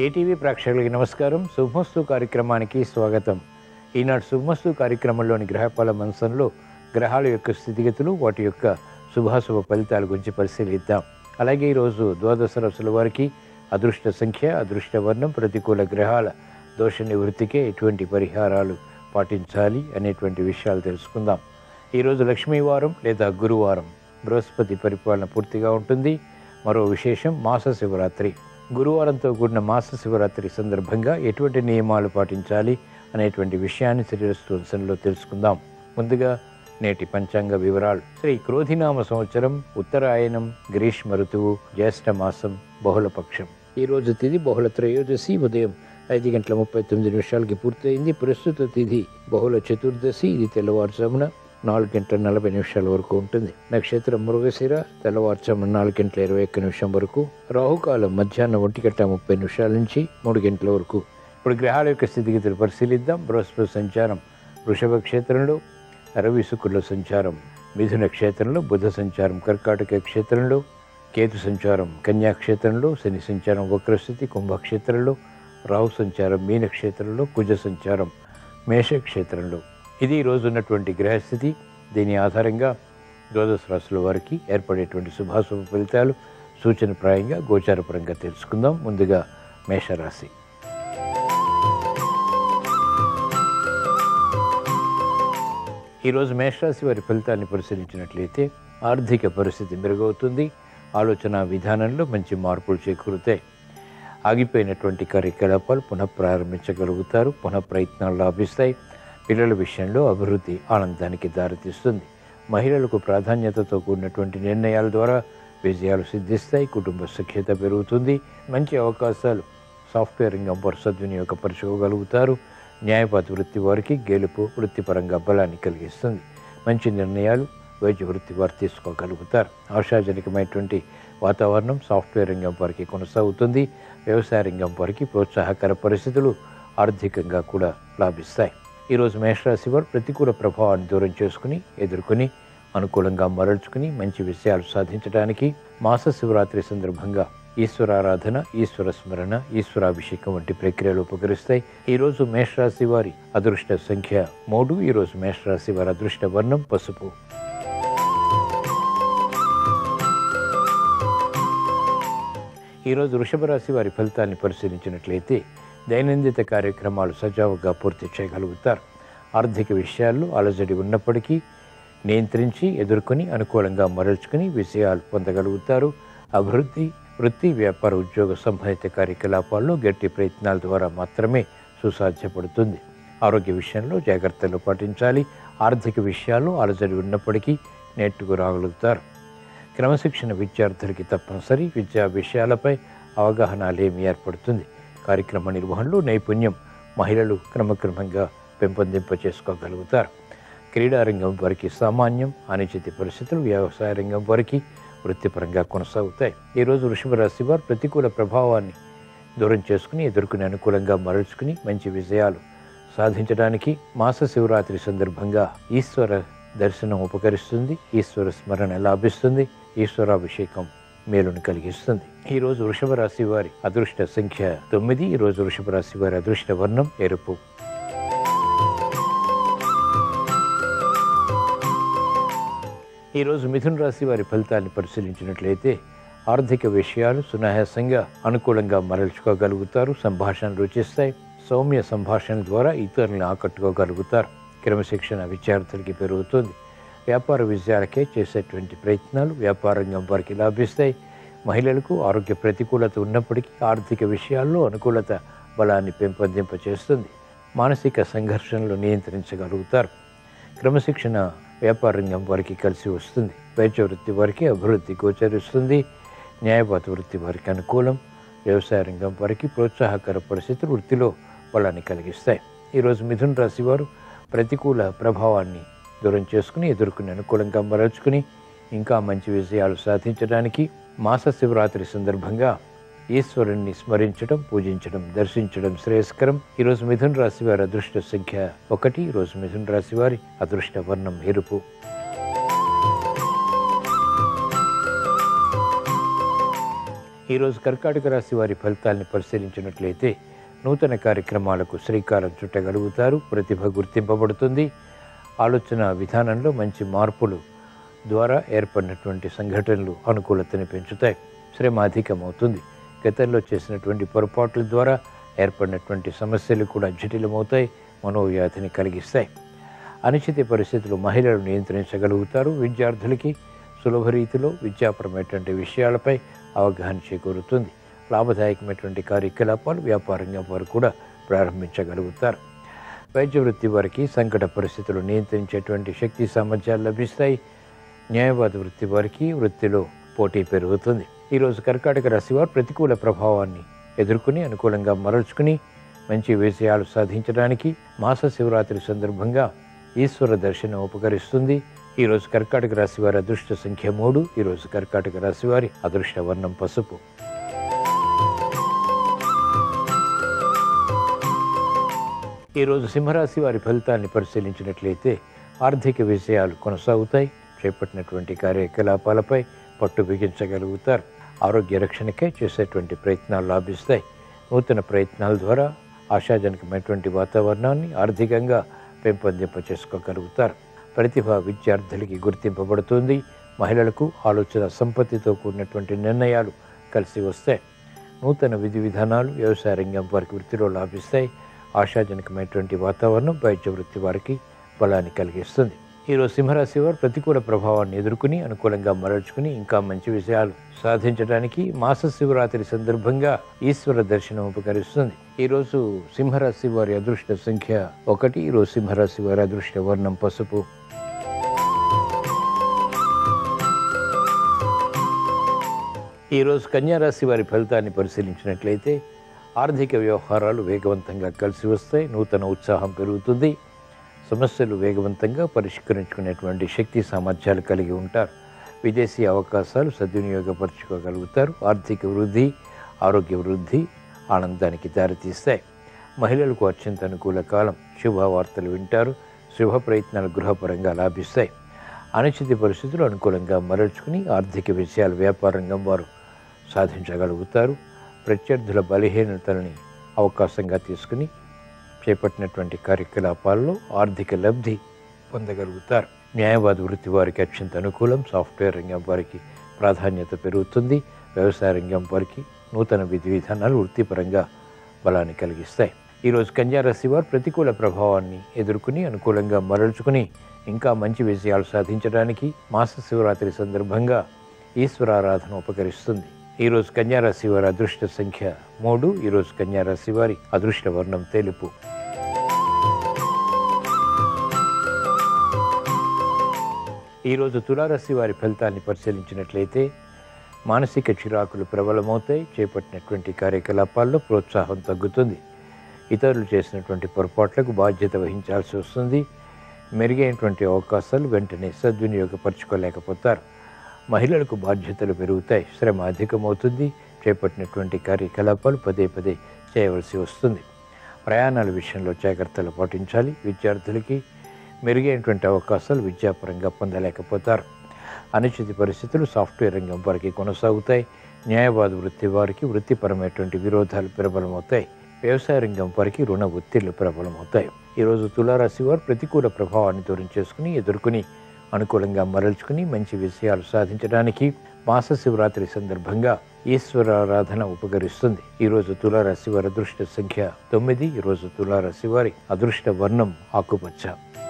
ATV ప్రేక్షకులకి నమస్కారం శుభమస్తు కార్యక్రమానికి స్వాగతం ఈనాడు శుభమస్తు కార్యక్రమంలోని గ్రహపాల మంచంలో గ్రహాల యొక్క స్థితిగతులు వాటి యొక్క శుభాశుభ ఫలితాల గురించి పరిశీలిద్దాం అలాగే ఈరోజు ద్వాదశ రాశుల వారికి అదృష్ట సంఖ్య అదృష్ట వర్ణం ప్రతికూల గ్రహాల దోష నివృత్తికే ఎటువంటి పరిహారాలు పాటించాలి అనేటువంటి విషయాలు తెలుసుకుందాం ఈరోజు లక్ష్మీవారం లేదా గురువారం బృహస్పతి పరిపాలన పూర్తిగా ఉంటుంది మరో విశేషం మాస శివరాత్రి గురువారంతో కూడిన మాస శివరాత్రి సందర్భంగా ఎటువంటి నియమాలు పాటించాలి అనేటువంటి విషయాన్ని శరీరస్థూంశంలో తెలుసుకుందాం ముందుగా నేటి పంచాంగ వివరాలు శ్రీ క్రోధినామ సంవత్సరం ఉత్తరాయణం గ్రీష్మ ఋతువు జ్యేష్ఠ మాసం బహుళపక్షం ఈ రోజు తిథి బహుళ త్రయోదశి ఉదయం ఐదు గంటల ముప్పై తొమ్మిది నిమిషాలకి పూర్తయింది ప్రస్తుత తిథి బహుళ చతుర్దశి ఇది తెల్లవారుజామున నాలుగు గంటల నలభై నిమిషాల వరకు ఉంటుంది నక్షత్రం మృగశిర తెల్లవారుజామున నాలుగు గంటల ఇరవై ఒక్క నిమిషం వరకు రాహుకాలం మధ్యాహ్నం ఒంటి గంట ముప్పై నిమిషాల నుంచి మూడు గంటల వరకు ఇప్పుడు గ్రహాల యొక్క స్థితిగతులు పరిశీలిద్దాం బృహస్పతి సంచారం వృషభ క్షేత్రంలో రవి శుక్రుల సంచారం మిథున క్షేత్రంలో బుధ సంచారం కర్కాటక క్షేత్రంలో కేతు సంచారం కన్యా క్షేత్రంలో శని సంచారం వక్రస్థితి కుంభక్షేత్రంలో రాహు సంచారం మీన క్షేత్రంలో కుజ సంచారం మేష క్షేత్రంలో ఇది ఈ రోజు ఉన్నటువంటి గ్రహస్థితి దీని ఆధారంగా ద్వాదశ రాశుల వారికి ఏర్పడేటువంటి శుభాశుభ ఫలితాలు సూచనప్రాయంగా గోచారపరంగా తెలుసుకుందాం ముందుగా మేషరాశి ఈరోజు మేషరాశి వారి ఫలితాన్ని పరిశీలించినట్లయితే ఆర్థిక పరిస్థితి మెరుగవుతుంది ఆలోచన విధానంలో మంచి మార్పులు చేకూరుతాయి ఆగిపోయినటువంటి కార్యకలాపాలు పునః ప్రారంభించగలుగుతారు పునః ప్రయత్నాలు లాభిస్తాయి పిల్లల విషయంలో అభివృద్ధి ఆనందానికి దారితీస్తుంది మహిళలకు ప్రాధాన్యతతో కూడినటువంటి నిర్ణయాల ద్వారా విజయాలు సిద్ధిస్తాయి కుటుంబ సఖ్యత పెరుగుతుంది మంచి అవకాశాలు సాఫ్ట్వేర్ రంగం వారు సద్వినియోగపరచుకోగలుగుతారు న్యాయపాత వృత్తి వారికి గెలుపు వృత్తిపరంగా బలాన్ని కలిగిస్తుంది మంచి నిర్ణయాలు వైద్య వృత్తి వారు తీసుకోగలుగుతారు ఆశాజనకమైనటువంటి వాతావరణం సాఫ్ట్వేర్ రంగం వారికి కొనసాగుతుంది వ్యవసాయ రంగం వారికి ప్రోత్సాహకర పరిస్థితులు ఆర్థికంగా కూడా లాభిస్తాయి ఈరోజు మేషరాశి వారు ప్రతికూల ప్రభావాన్ని దూరం చేసుకుని ఎదుర్కొని అనుకూలంగా మరల్చుకుని మంచి విషయాలు సాధించడానికి మాస శివరాత్రి సందర్భంగా ఈశ్వరారాధన ఈశ్వర స్మరణ ఈశ్వరాభిషేకం వంటి ప్రక్రియలు ఉపకరిస్తాయి ఈరోజు మేషరాశి వారి అదృష్ట సంఖ్య మూడు ఈరోజు మేషరాశి వారి అదృష్ట వర్ణం పసుపు ఈరోజు వృషభ రాశి వారి ఫలితాన్ని పరిశీలించినట్లయితే దైనందిత కార్యక్రమాలు సజావుగా పూర్తి చేయగలుగుతారు ఆర్థిక విషయాల్లో అలజడి ఉన్నప్పటికీ నియంత్రించి ఎదుర్కొని అనుకూలంగా మరల్చుకుని విజయాలు పొందగలుగుతారు అభివృద్ధి వృత్తి వ్యాపార ఉద్యోగ సంబంధిత కార్యకలాపాల్లో గట్టి ప్రయత్నాల ద్వారా మాత్రమే సుసాధ్యపడుతుంది ఆరోగ్య విషయంలో జాగ్రత్తలు పాటించాలి ఆర్థిక విషయాల్లో అలజడి ఉన్నప్పటికీ నెట్టుకు రాగలుగుతారు క్రమశిక్షణ విద్యార్థులకి తప్పనిసరి విద్యా విషయాలపై అవగాహన లేమి ఏర్పడుతుంది కార్యక్రమ నిర్వహణలో నైపుణ్యం మహిళలు క్రమక్రమంగా పెంపొందింప చేసుకోగలుగుతారు క్రీడారంగం వారికి సామాన్యం అనిశ్చిత పరిస్థితులు వ్యవసాయ రంగం వారికి వృత్తిపరంగా కొనసాగుతాయి ఈరోజు వృషభ రాశి వారు ప్రతికూల ప్రభావాన్ని దూరం చేసుకుని ఎదుర్కొని అనుకూలంగా మరల్చుకుని మంచి విజయాలు సాధించడానికి మాస శివరాత్రి సందర్భంగా ఈశ్వర దర్శనం ఉపకరిస్తుంది ఈశ్వర స్మరణ లాభిస్తుంది ఈశ్వరాభిషేకం మేలును కలిగిస్తుంది ఈ రోజు వృషభ రాశి వారి అదృష్ట సంఖ్య తొమ్మిది ఈ రోజు వృషభ రాశి వారి అదృష్ట వర్ణం ఎరుపు ఈరోజు మిథున రాశి వారి ఫలితాన్ని పరిశీలించినట్లయితే ఆర్థిక విషయాలు సునాయాసంగా అనుకూలంగా మరల్చుకోగలుగుతారు సంభాషణలు రుచిస్తాయి సౌమ్య సంభాషణ ద్వారా ఇతరులను ఆకట్టుకోగలుగుతారు క్రమశిక్షణ విద్యార్థులకి పెరుగుతుంది వ్యాపార విజయాలకే చేసేటువంటి ప్రయత్నాలు వ్యాపార రంగం వారికి లాభిస్తాయి మహిళలకు ఆరోగ్య ప్రతికూలత ఉన్నప్పటికీ ఆర్థిక విషయాల్లో అనుకూలత బలాన్ని పెంపొందింపచేస్తుంది మానసిక సంఘర్షణలు నియంత్రించగలుగుతారు క్రమశిక్షణ వ్యాపార రంగం వారికి కలిసి వస్తుంది వైద్య వృత్తి వారికి అభివృద్ధి గోచరిస్తుంది న్యాయపాత వృత్తి వారికి అనుకూలం వ్యవసాయ రంగం వారికి ప్రోత్సాహకర పరిస్థితులు వృత్తిలో బలాన్ని కలిగిస్తాయి ఈరోజు మిథున రాశి వారు ప్రతికూల ప్రభావాన్ని దూరం చేసుకుని ఎదుర్కొని అనుకూలంగా మరల్చుకుని ఇంకా మంచి విజయాలు సాధించడానికి మాస శివరాత్రి సందర్భంగా ఈశ్వరుణ్ణి స్మరించడం పూజించడం దర్శించడం శ్రేయస్కరం ఈరోజు మిథున రాశి వారి అదృష్ట సంఖ్య ఒకటి ఈరోజు మిథున రాశి వారి అదృష్ట వర్ణం ఎరుపు ఈరోజు కర్కాటక రాశి వారి ఫలితాల్ని పరిశీలించినట్లయితే నూతన కార్యక్రమాలకు శ్రీకారం చుట్టగలుగుతారు ప్రతిభ గుర్తింపబడుతుంది ఆలోచన విధానంలో మంచి మార్పులు ద్వారా ఏర్పడినటువంటి సంఘటనలు అనుకూలతని పెంచుతాయి శ్రమ అధికమవుతుంది గతంలో చేసినటువంటి పొరపాట్ల ద్వారా ఏర్పడినటువంటి సమస్యలు కూడా జటిలమవుతాయి మనోవ్యాధిని కలిగిస్తాయి అనిశ్చిత పరిస్థితులు మహిళలు నియంత్రించగలుగుతారు విద్యార్థులకి సులభ రీతిలో విద్యాపరమైనటువంటి విషయాలపై అవగాహన చేకూరుతుంది లాభదాయకమైనటువంటి కార్యకలాపాలు వ్యాపారంగా వారు కూడా ప్రారంభించగలుగుతారు వైద్య వృత్తి వారికి సంకట పరిస్థితులు నియంత్రించేటువంటి శక్తి సామర్థ్యాలు లభిస్తాయి న్యాయవాద వృత్తి వారికి వృత్తిలో పోటీ పెరుగుతుంది ఈరోజు కర్కాటక రాశి వారు ప్రతికూల ప్రభావాన్ని ఎదుర్కొని అనుకూలంగా మరల్చుకుని మంచి విజయాలు సాధించడానికి మాస శివరాత్రి సందర్భంగా ఈశ్వర దర్శనం ఉపకరిస్తుంది ఈరోజు కర్కాటక రాశి వారి అదృష్ట సంఖ్య మూడు ఈరోజు కర్కాటక రాశి వారి అదృష్ట వర్ణం పసుపు ఈరోజు సింహరాశి వారి ఫలితాన్ని పరిశీలించినట్లయితే ఆర్థిక విషయాలు కొనసాగుతాయి చేపట్టినటువంటి కార్యకలాపాలపై పట్టు బిగించగలుగుతారు ఆరోగ్య రక్షణకై చేసేటువంటి ప్రయత్నాలు లాభిస్తాయి నూతన ప్రయత్నాల ద్వారా ఆశాజనకమైనటువంటి వాతావరణాన్ని ఆర్థికంగా పెంపొందింప చేసుకోగలుగుతారు ప్రతిభ విద్యార్థులకి గుర్తింపబడుతుంది మహిళలకు ఆలోచన సంపత్తితో కూడినటువంటి నిర్ణయాలు కలిసి వస్తాయి నూతన విధి విధానాలు వ్యవసాయ రంగం వారికి వృత్తిలో లాభిస్తాయి ఆశాజనకమైనటువంటి వాతావరణం వైద్య వృత్తి వారికి బలాన్ని కలిగిస్తుంది ఈరోజు సింహరాశి వారు ప్రతికూల ప్రభావాన్ని ఎదుర్కొని అనుకూలంగా మరల్చుకుని ఇంకా మంచి విషయాలు సాధించడానికి మాస శివరాత్రి సందర్భంగా ఈశ్వర దర్శనం ఉపకరిస్తుంది ఈరోజు సింహరాశి వారి అదృష్ట సంఖ్య ఒకటి ఈరోజు సింహరాశి వారి అదృష్ట వర్ణం పసుపు ఈరోజు కన్యారాశి వారి ఫలితాన్ని పరిశీలించినట్లయితే ఆర్థిక వ్యవహారాలు వేగవంతంగా కలిసి వస్తాయి నూతన ఉత్సాహం పెరుగుతుంది సమస్యలు వేగవంతంగా పరిష్కరించుకునేటువంటి శక్తి సామర్థ్యాలు కలిగి ఉంటారు విదేశీ అవకాశాలు సద్వినియోగపరచుకోగలుగుతారు ఆర్థిక వృద్ధి ఆరోగ్య వృద్ధి ఆనందానికి దారితీస్తాయి మహిళలకు అత్యంత అనుకూల కాలం శుభవార్తలు వింటారు శుభ ప్రయత్నాలు గృహపరంగా లాభిస్తాయి అనిశ్చిత పరిస్థితులు అనుకూలంగా మరల్చుకుని ఆర్థిక విషయాలు వ్యాపార రంగం వారు సాధించగలుగుతారు ప్రత్యర్థుల బలహీనతల్ని అవకాశంగా తీసుకుని చేపట్టినటువంటి కార్యకలాపాల్లో ఆర్థిక లబ్ధి పొందగలుగుతారు న్యాయవాద వృత్తి వారికి అత్యంత అనుకూలం సాఫ్ట్వేర్ రంగం వారికి ప్రాధాన్యత పెరుగుతుంది వ్యవసాయ రంగం వారికి నూతన విధి విధానాలు వృత్తిపరంగా బలాన్ని కలిగిస్తాయి ఈరోజు కన్యారాశి వారు ప్రతికూల ప్రభావాన్ని ఎదుర్కొని అనుకూలంగా మరల్చుకుని ఇంకా మంచి విజయాలు సాధించడానికి మాస శివరాత్రి సందర్భంగా ఈశ్వరారాధన ఉపకరిస్తుంది ఈరోజు కన్యారాశి వారి అదృష్ట సంఖ్య మూడు ఈరోజు కన్యారాశి వారి అదృష్ట వర్ణం తెలుపు ఈరోజు తులారాశి వారి ఫలితాన్ని పరిశీలించినట్లయితే మానసిక చిరాకులు ప్రబలమవుతాయి చేపట్టినటువంటి కార్యకలాపాల్లో ప్రోత్సాహం తగ్గుతుంది ఇతరులు చేసినటువంటి పొరపాట్లకు బాధ్యత వహించాల్సి వస్తుంది మెరుగైనటువంటి అవకాశాలు వెంటనే సద్వినియోగపరచుకోలేకపోతారు మహిళలకు బాధ్యతలు పెరుగుతాయి శ్రమ అధికమవుతుంది చేపట్టినటువంటి కార్యకలాపాలు పదే పదే చేయవలసి వస్తుంది ప్రయాణాల విషయంలో జాగ్రత్తలు పాటించాలి విద్యార్థులకి మెరుగైనటువంటి అవకాశాలు విద్యాపరంగా పొందలేకపోతారు అనిశ్చిత పరిస్థితులు సాఫ్ట్వేర్ రంగం వారికి కొనసాగుతాయి న్యాయవాద వృత్తి వారికి వృత్తిపరమైనటువంటి విరోధాలు ప్రబలమవుతాయి వ్యవసాయ రంగం వారికి రుణ ఒత్తిళ్లు ప్రబలమవుతాయి ఈరోజు తులారాశి వారు ప్రతికూల ప్రభావాన్ని దూరం చేసుకుని ఎదుర్కొని అనుకూలంగా మరల్చుకుని మంచి విషయాలు సాధించడానికి మాస శివరాత్రి సందర్భంగా ఈశ్వరారాధన ఉపకరిస్తుంది ఈరోజు తులారాశి వారి అదృష్ట సంఖ్య తొమ్మిది ఈరోజు తులారాశి వారి అదృష్ట వర్ణం ఆకుపచ్చ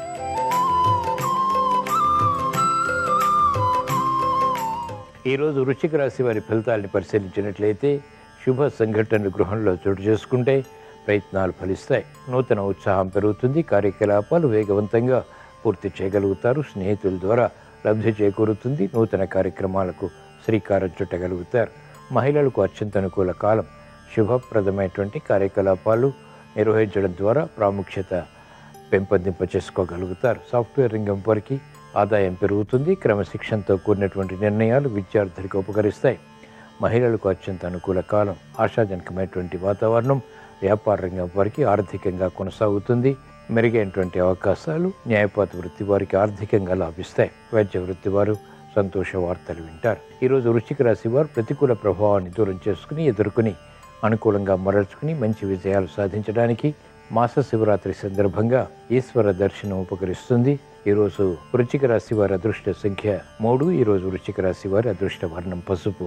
ఈరోజు వృశ్చిక రాశి వారి ఫలితాలని పరిశీలించినట్లయితే శుభ సంఘటనలు గృహంలో చోటు చేసుకుంటే ప్రయత్నాలు ఫలిస్తాయి నూతన ఉత్సాహం పెరుగుతుంది కార్యకలాపాలు వేగవంతంగా పూర్తి చేయగలుగుతారు స్నేహితుల ద్వారా లబ్ధి చేకూరుతుంది నూతన కార్యక్రమాలకు శ్రీకారం చుట్టగలుగుతారు మహిళలకు అత్యంత అనుకూల కాలం శుభప్రదమైనటువంటి కార్యకలాపాలు నిర్వహించడం ద్వారా ప్రాముఖ్యత పెంపొందింప చేసుకోగలుగుతారు సాఫ్ట్వేర్ రంగం వారికి ఆదాయం పెరుగుతుంది క్రమశిక్షణతో కూడినటువంటి నిర్ణయాలు విద్యార్థులకు ఉపకరిస్తాయి మహిళలకు అత్యంత అనుకూల కాలం ఆశాజనకమైనటువంటి వాతావరణం వ్యాపార రంగం వారికి ఆర్థికంగా కొనసాగుతుంది మెరుగైనటువంటి అవకాశాలు న్యాయపాత వృత్తి వారికి ఆర్థికంగా లాభిస్తాయి వైద్య వృత్తి వారు సంతోష వార్తలు వింటారు ఈరోజు వృశ్చిక రాశి వారు ప్రతికూల ప్రభావాన్ని దూరం చేసుకుని ఎదుర్కొని అనుకూలంగా మరల్చుకుని మంచి విజయాలు సాధించడానికి మాస శివరాత్రి సందర్భంగా ఈశ్వర దర్శనం ఉపకరిస్తుంది ఈరోజు వృశ్చిక రాశి వారి అదృష్ట సంఖ్య మూడు ఈరోజు వృశ్చిక రాశి వారి అదృష్ట వర్ణం పసుపు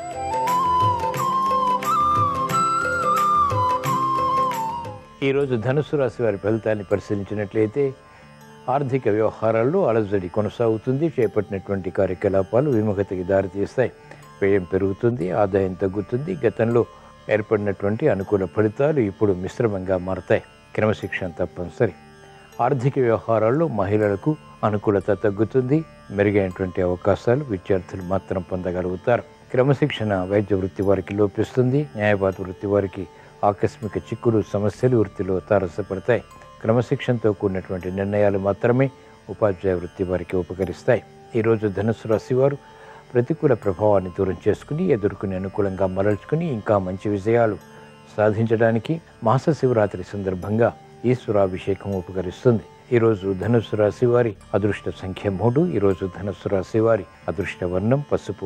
ఈరోజు ధనుసు రాశి వారి ఫలితాన్ని పరిశీలించినట్లయితే ఆర్థిక వ్యవహారాల్లో అలజడి కొనసాగుతుంది చేపట్టినటువంటి కార్యకలాపాలు విముఖతకి దారితీస్తాయి వ్యయం పెరుగుతుంది ఆదాయం తగ్గుతుంది గతంలో ఏర్పడినటువంటి అనుకూల ఫలితాలు ఇప్పుడు మిశ్రమంగా మారతాయి క్రమశిక్షణ తప్పనిసరి ఆర్థిక వ్యవహారాల్లో మహిళలకు అనుకూలత తగ్గుతుంది మెరుగైనటువంటి అవకాశాలు విద్యార్థులు మాత్రం పొందగలుగుతారు క్రమశిక్షణ వైద్య వృత్తి వారికి లోపిస్తుంది న్యాయవాద వృత్తి వారికి ఆకస్మిక చిక్కులు సమస్యలు వృత్తిలో తారసపడతాయి క్రమశిక్షణతో కూడినటువంటి నిర్ణయాలు మాత్రమే ఉపాధ్యాయ వృత్తి వారికి ఉపకరిస్తాయి ఈరోజు ధనుసు రాశి వారు ప్రతికూల ప్రభావాన్ని దూరం చేసుకుని ఎదుర్కొని అనుకూలంగా మరల్చుకుని ఇంకా మంచి విజయాలు సాధించడానికి మాస శివరాత్రి సందర్భంగా ఈశ్వరాభిషేకం ఉపకరిస్తుంది ఈరోజు ధనుసు రాశి వారి అదృష్ట సంఖ్య మూడు ఈరోజు ధనుసు రాశి వారి అదృష్ట వర్ణం పసుపు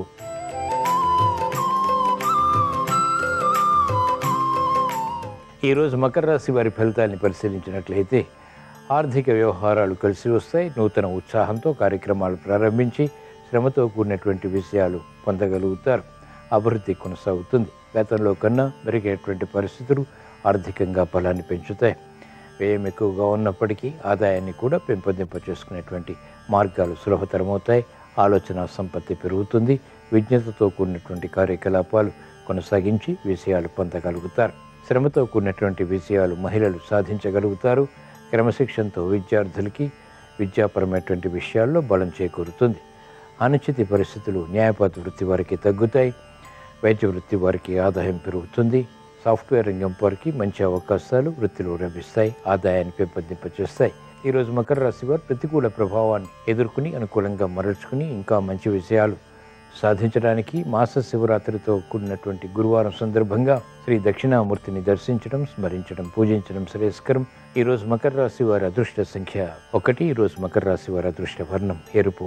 ఈరోజు మకర రాశి వారి ఫలితాన్ని పరిశీలించినట్లయితే ఆర్థిక వ్యవహారాలు కలిసి వస్తాయి నూతన ఉత్సాహంతో కార్యక్రమాలు ప్రారంభించి శ్రమతో కూడినటువంటి విషయాలు పొందగలుగుతారు అభివృద్ధి కొనసాగుతుంది గతంలో కన్నా మెరుగైనటువంటి పరిస్థితులు ఆర్థికంగా బలాన్ని పెంచుతాయి వ్యయం ఎక్కువగా ఉన్నప్పటికీ ఆదాయాన్ని కూడా పెంపొందింప చేసుకునేటువంటి మార్గాలు సులభతరమవుతాయి ఆలోచన సంపత్తి పెరుగుతుంది విజ్ఞతతో కూడినటువంటి కార్యకలాపాలు కొనసాగించి విషయాలు పొందగలుగుతారు శ్రమతో కూడినటువంటి విషయాలు మహిళలు సాధించగలుగుతారు క్రమశిక్షణతో విద్యార్థులకి విద్యాపరమైనటువంటి విషయాల్లో బలం చేకూరుతుంది అనిశ్చిత పరిస్థితులు న్యాయపాత వృత్తి వారికి తగ్గుతాయి వైద్య వృత్తి వారికి ఆదాయం పెరుగుతుంది సాఫ్ట్వేర్ రంగం వారికి మంచి అవకాశాలు వృత్తిలో లభిస్తాయి ఆదాయాన్ని పెంపొందింపచేస్తాయి ఈరోజు మకర రాశి వారు ప్రతికూల ప్రభావాన్ని ఎదుర్కొని అనుకూలంగా మరల్చుకుని ఇంకా మంచి విషయాలు సాధించడానికి మాస శివరాత్రితో కూడినటువంటి గురువారం సందర్భంగా శ్రీ దక్షిణామూర్తిని దర్శించడం స్మరించడం పూజించడం శ్రేయస్కరం ఈరోజు మకర రాశి వారి అదృష్ట సంఖ్య ఒకటి ఈరోజు మకర రాశి వారి అదృష్ట వర్ణం ఎరుపు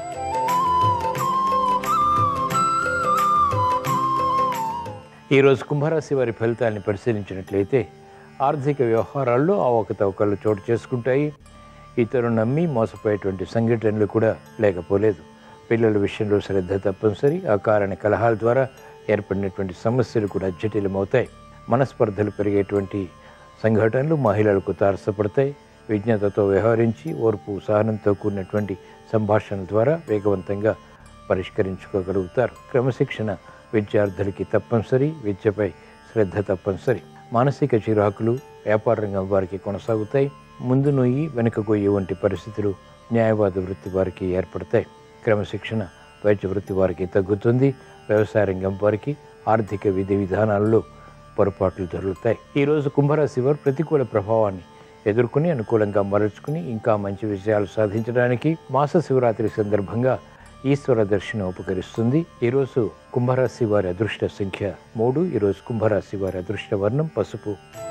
ఈరోజు కుంభరాశి వారి ఫలితాన్ని పరిశీలించినట్లయితే ఆర్థిక వ్యవహారాల్లో అవకతవకలు చోటు చేసుకుంటాయి ఇతరులు నమ్మి మోసపోయేటువంటి సంఘటనలు కూడా లేకపోలేదు పిల్లల విషయంలో శ్రద్ధ తప్పనిసరి ఆ కారణ కలహాల ద్వారా ఏర్పడినటువంటి సమస్యలు కూడా జటిలమవుతాయి మనస్పర్ధలు పెరిగేటువంటి సంఘటనలు మహిళలకు తారసపడతాయి విజ్ఞతతో వ్యవహరించి ఓర్పు సహనంతో కూడినటువంటి సంభాషణల ద్వారా వేగవంతంగా పరిష్కరించుకోగలుగుతారు క్రమశిక్షణ విద్యార్థులకి తప్పనిసరి విద్యపై శ్రద్ధ తప్పనిసరి మానసిక చిరాకులు వ్యాపార రంగం వారికి కొనసాగుతాయి ముందు నొయ్యి వెనుక గొయ్యి వంటి పరిస్థితులు న్యాయవాద వృత్తి వారికి ఏర్పడతాయి క్రమశిక్షణ వైద్య వృత్తి వారికి తగ్గుతుంది వ్యవసాయ రంగం వారికి ఆర్థిక విధి విధానాల్లో పొరపాట్లు జరుగుతాయి ఈరోజు కుంభరాశి వారు ప్రతికూల ప్రభావాన్ని ఎదుర్కొని అనుకూలంగా మరల్చుకుని ఇంకా మంచి విజయాలు సాధించడానికి మాస శివరాత్రి సందర్భంగా ఈశ్వర దర్శనం ఉపకరిస్తుంది ఈరోజు కుంభరాశి వారి అదృష్ట సంఖ్య మూడు ఈరోజు కుంభరాశి వారి అదృష్ట వర్ణం పసుపు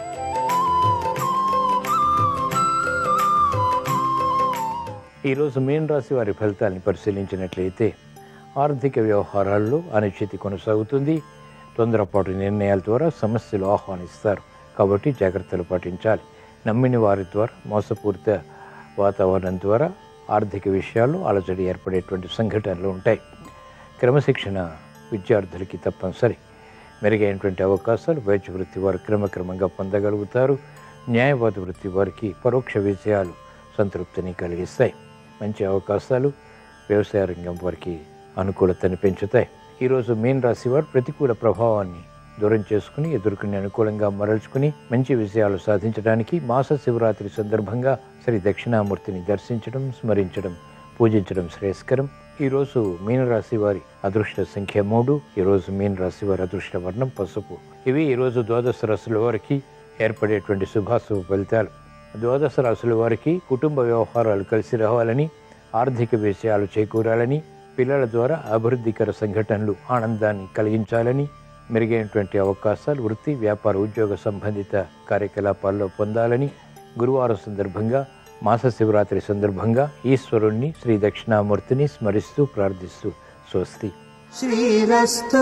ఈరోజు మీన రాశి వారి ఫలితాలను పరిశీలించినట్లయితే ఆర్థిక వ్యవహారాల్లో అనిశ్చితి కొనసాగుతుంది తొందరపాటు నిర్ణయాల ద్వారా సమస్యలు ఆహ్వానిస్తారు కాబట్టి జాగ్రత్తలు పాటించాలి నమ్మిన వారి ద్వారా మోసపూరిత వాతావరణం ద్వారా ఆర్థిక విషయాల్లో అలజడి ఏర్పడేటువంటి సంఘటనలు ఉంటాయి క్రమశిక్షణ విద్యార్థులకి తప్పనిసరి మెరుగైనటువంటి అవకాశాలు వైద్య వృత్తి వారు క్రమక్రమంగా పొందగలుగుతారు న్యాయవాద వృత్తి వారికి పరోక్ష విజయాలు సంతృప్తిని కలిగిస్తాయి మంచి అవకాశాలు వ్యవసాయ రంగం వారికి అనుకూలతని పెంచుతాయి ఈరోజు మీన రాశి వారు ప్రతికూల ప్రభావాన్ని దూరం చేసుకుని ఎదుర్కొని అనుకూలంగా మరల్చుకుని మంచి విజయాలు సాధించడానికి మాస శివరాత్రి సందర్భంగా శ్రీ దక్షిణామూర్తిని దర్శించడం స్మరించడం పూజించడం శ్రేయస్కరం ఈరోజు మీనరాశి వారి అదృష్ట సంఖ్య మూడు ఈరోజు మీనరాశి వారి అదృష్ట వర్ణం పసుపు ఇవి ఈరోజు ద్వాదశ రాశుల వారికి ఏర్పడేటువంటి శుభాశుభ ఫలితాలు ద్వాదశ రాశుల వారికి కుటుంబ వ్యవహారాలు కలిసి రావాలని ఆర్థిక విషయాలు చేకూరాలని పిల్లల ద్వారా అభివృద్ధికర సంఘటనలు ఆనందాన్ని కలిగించాలని మెరుగైనటువంటి అవకాశాలు వృత్తి వ్యాపార ఉద్యోగ సంబంధిత కార్యకలాపాల్లో పొందాలని గురువారం సందర్భంగా మాస శివరాత్రి సందర్భంగా ఈశ్వరుణ్ణి శ్రీ దక్షిణామూర్తిని స్మరిస్తూ ప్రార్థిస్తూ స్వస్తి శ్రీరస్తు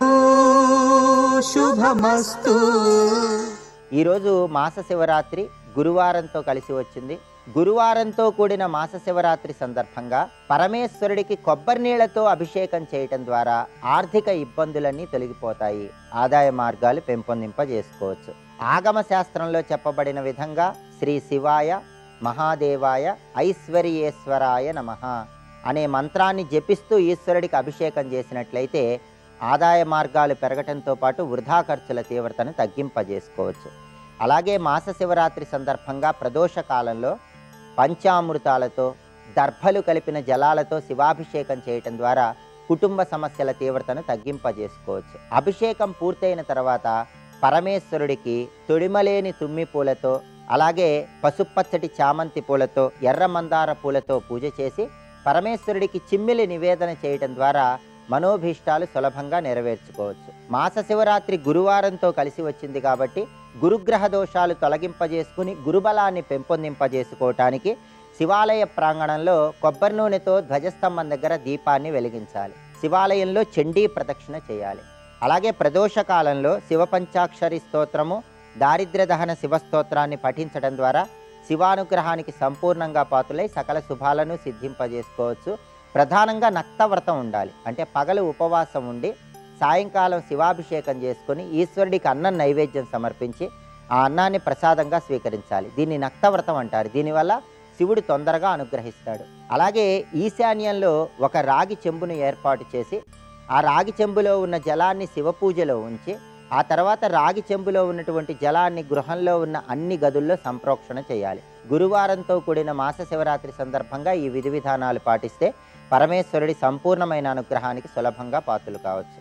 శుభమస్తు ఈరోజు మాస శివరాత్రి గురువారంతో కలిసి వచ్చింది గురువారంతో కూడిన మాస శివరాత్రి సందర్భంగా పరమేశ్వరుడికి కొబ్బరి నీళ్లతో అభిషేకం చేయటం ద్వారా ఆర్థిక ఇబ్బందులన్నీ తొలగిపోతాయి ఆదాయ మార్గాలు పెంపొందింపజేసుకోవచ్చు ఆగమ శాస్త్రంలో చెప్పబడిన విధంగా శ్రీ శివాయ మహాదేవాయ ఐశ్వర్యేశ్వరాయ నమః అనే మంత్రాన్ని జపిస్తూ ఈశ్వరుడికి అభిషేకం చేసినట్లయితే ఆదాయ మార్గాలు పెరగటంతో పాటు వృధా ఖర్చుల తీవ్రతను తగ్గింపజేసుకోవచ్చు అలాగే మాస శివరాత్రి సందర్భంగా ప్రదోష కాలంలో పంచామృతాలతో దర్భలు కలిపిన జలాలతో శివాభిషేకం చేయటం ద్వారా కుటుంబ సమస్యల తీవ్రతను తగ్గింపజేసుకోవచ్చు అభిషేకం పూర్తయిన తర్వాత పరమేశ్వరుడికి తొడిమలేని తుమ్మి పూలతో అలాగే పసుపచ్చటి చామంతి పూలతో ఎర్ర మందార పూలతో పూజ చేసి పరమేశ్వరుడికి చిమ్మిలి నివేదన చేయటం ద్వారా మనోభీష్టాలు సులభంగా నెరవేర్చుకోవచ్చు మాస శివరాత్రి గురువారంతో కలిసి వచ్చింది కాబట్టి గురుగ్రహ దోషాలు తొలగింపజేసుకుని గురుబలాన్ని పెంపొందింపజేసుకోవటానికి శివాలయ ప్రాంగణంలో కొబ్బరి నూనెతో ధ్వజస్తంభం దగ్గర దీపాన్ని వెలిగించాలి శివాలయంలో చండీ ప్రదక్షిణ చేయాలి అలాగే ప్రదోష కాలంలో శివపంచాక్షరి స్తోత్రము దారిద్ర్య దహన శివ స్తోత్రాన్ని పఠించడం ద్వారా శివానుగ్రహానికి సంపూర్ణంగా పాతులై సకల శుభాలను సిద్ధింపజేసుకోవచ్చు ప్రధానంగా నక్తవ్రతం ఉండాలి అంటే పగలు ఉపవాసం ఉండి సాయంకాలం శివాభిషేకం చేసుకొని ఈశ్వరుడికి అన్నం నైవేద్యం సమర్పించి ఆ అన్నాన్ని ప్రసాదంగా స్వీకరించాలి దీన్ని నక్తవ్రతం అంటారు దీనివల్ల శివుడు తొందరగా అనుగ్రహిస్తాడు అలాగే ఈశాన్యంలో ఒక రాగి చెంబును ఏర్పాటు చేసి ఆ రాగి చెంబులో ఉన్న జలాన్ని శివ పూజలో ఉంచి ఆ తర్వాత రాగి చెంబులో ఉన్నటువంటి జలాన్ని గృహంలో ఉన్న అన్ని గదుల్లో సంప్రోక్షణ చేయాలి గురువారంతో కూడిన మాస శివరాత్రి సందర్భంగా ఈ విధి విధానాలు పాటిస్తే పరమేశ్వరుడి సంపూర్ణమైన అనుగ్రహానికి సులభంగా పాత్రలు కావచ్చు